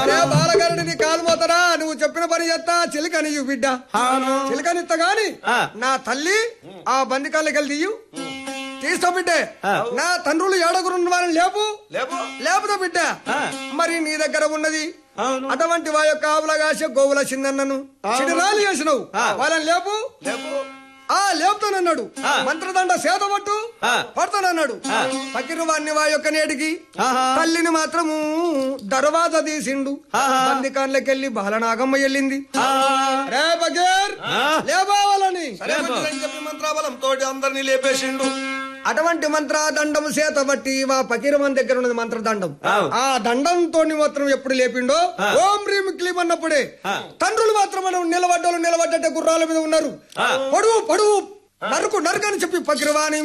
అరే బాలగారుడి నీ కాలు మోతరా నువ్వు చెప్పిన పని చేస్తా చిలుకని బిడ్డ అవును చిలకనిత్త గాని ఆ. నా తల్లి ఆ బందికాళ్ళకి వెళ్ళి తీయు తీస్తా బిడ్డే ఆ. నా తండ్రులు ఏడగురున్న వారిని లేపు లేపు లేపుతా బిడ్డ ఆ. మరి నీ దగ్గర ఉన్నది అవును అటువంటి వా యొక్క ఆవులగాస గోవుల చిందన్నను చిడిరాలు చేసినవు ఆ. వాళ్ళని లేపు లేపు ఆ లేపుతానన్నాడు ఆ. మంత్రదండ సేత పట్టు ఆ. పడతానన్నాడు ఆ. పకిరు వాణ్ణి వా యొక్క నేటికి ఆహా. తల్లిని మాత్రము దర్వాజ తీసిండు ఆహా. బందికాన్లకెళ్ళి బాలనాగమ్మ వెళ్ళింది ఆ, రే బగేర్ ఆ. లేబావాలని సరే మంచిదని చెప్పి మంత్రాబలం తోటి అందరినీ లేపేసిండు అటువంటి మంత్రదండం చేత బట్టి వా పకీరమన్ దగ్గర ఉన్నది మంత్రదండం అవు. ఆ దండంతో మాత్రం ఎప్పుడు లేపిండో ఆ. ఓం రీం క్లీం అన్నప్పుడే ఆ. తండ్రులు మాత్రం మనం నిలబడ్డలు నిలబడ్డట్టే గుర్రాల మీద ఉన్నారు ఆ. పొడువు పొడువు నరుకు నరుకు అని చెప్పి పకిరవాణి